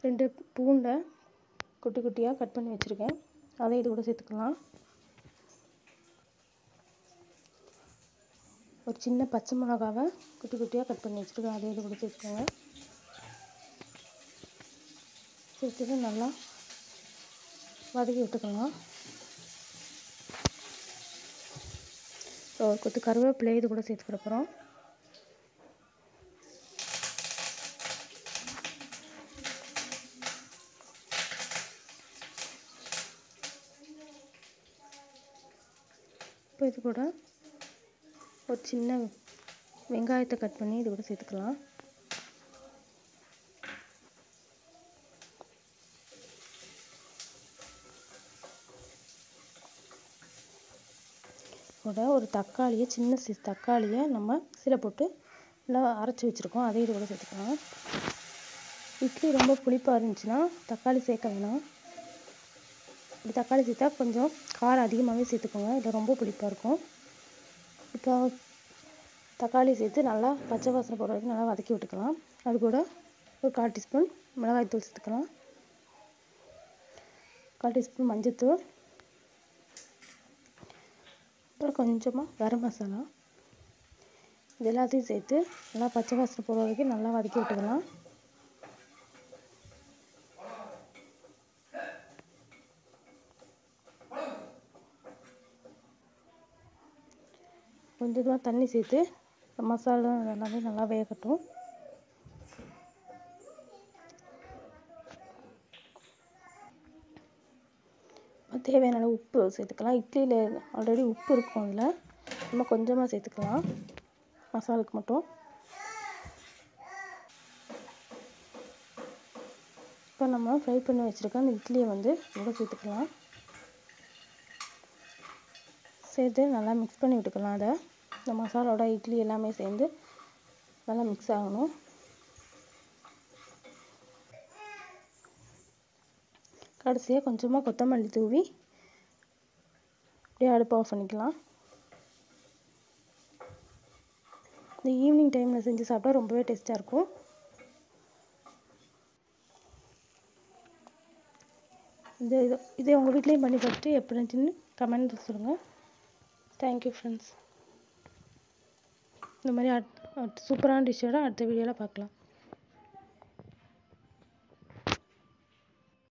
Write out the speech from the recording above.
ரெண்டு பூண்டை குட்டி குட்டியாக கட் பண்ணி வச்சுருக்கேன் அதை இது கூட சேர்த்துக்கலாம் ஒரு சின்ன பச்சை மிளகாவை குட்டி குட்டியாக கட் பண்ணி வச்சுருக்கேன் அதை இது கூட சேர்த்துக்கோங்க சேர்த்துட்டு நல்லா வதக்கி விட்டுக்கலாம் ஸோ ஒரு கொத்து கருவேப்பிலை இது கூட சேர்த்துக்கிற போகிறோம் இப்போ இது கூட ஒரு சின்ன வெங்காயத்தை கட் பண்ணி இது கூட சேர்த்துக்கலாம் கூட ஒரு தக்காளியை சின்ன சைஸ் தக்காளியை நம்ம மிக்சியில் போட்டு நல்லா அரைச்சி வச்சுருக்கோம் அதையும் இது கூட சேர்த்துக்கலாம் இட்லி ரொம்ப புளிப்பாக இருந்துச்சுன்னா தக்காளி சேர்க்க வேணாம் இப்படி தக்காளி சேர்த்தா கொஞ்சம் காரம் அதிகமாகவே சேர்த்துக்கோங்க இது ரொம்ப புளிப்பாக இருக்கும் இப்போ தக்காளி சேர்த்து நல்லா பச்சை வாசனை போகிற வரைக்கும் நல்லா வதக்கி விட்டுக்கலாம் அது கூட ஒரு கால் டீஸ்பூன் மிளகாய்த்தூள் சேர்த்துக்கலாம் கால் டீஸ்பூன் மஞ்சத்தூள் அப்புறம் கொஞ்சமாக கரம் மசாலா இது எல்லாத்தையும் சேர்த்து நல்லா பச்சை வாசனை போகிற வரைக்கும் நல்லா வதக்கி விட்டுக்கலாம் கொஞ்சமாக தண்ணி சேர்த்து மசாலா எல்லாமே நல்லா வேகட்டும் தேவையான அளவு உப்பு சேர்த்துக்கலாம் இட்லியில் ஆல்ரெடி உப்பு இருக்கும் அதில் நம்ம கொஞ்சமாக சேர்த்துக்கலாம் மசாலுக்கு மட்டும் இப்போ நம்ம ஃப்ரை பண்ணி வச்சுருக்க அந்த இட்லியை வந்து இதோட சேர்த்துக்கலாம் சேர்த்து நல்லா மிக்ஸ் பண்ணி விட்டுக்கலாம் அதை இந்த மசாலோட இட்லி எல்லாமே சேர்ந்து நல்லா மிக்ஸ் ஆகணும் கடைசியாக கொஞ்சமாக கொத்தமல்லி தூவி அப்படியே அடுப்பு ஆஃப் பண்ணிக்கலாம் இந்த ஈவினிங் டைமில் செஞ்சு சாப்பிட்டா ரொம்பவே டேஸ்ட்டாக இருக்கும் இது இது இதை உங்கள் வீட்லேயும் பண்ணி பார்த்துட்டு எப்படி இருந்துச்சுன்னு கமெண்ட் சொல்லுங்கள் தேங்க்யூ ஃப்ரெண்ட்ஸ் இந்த மாதிரி அட் சூப்பரான டிஷ்ஷோட அடுத்த வீடியோவில் பார்க்கலாம்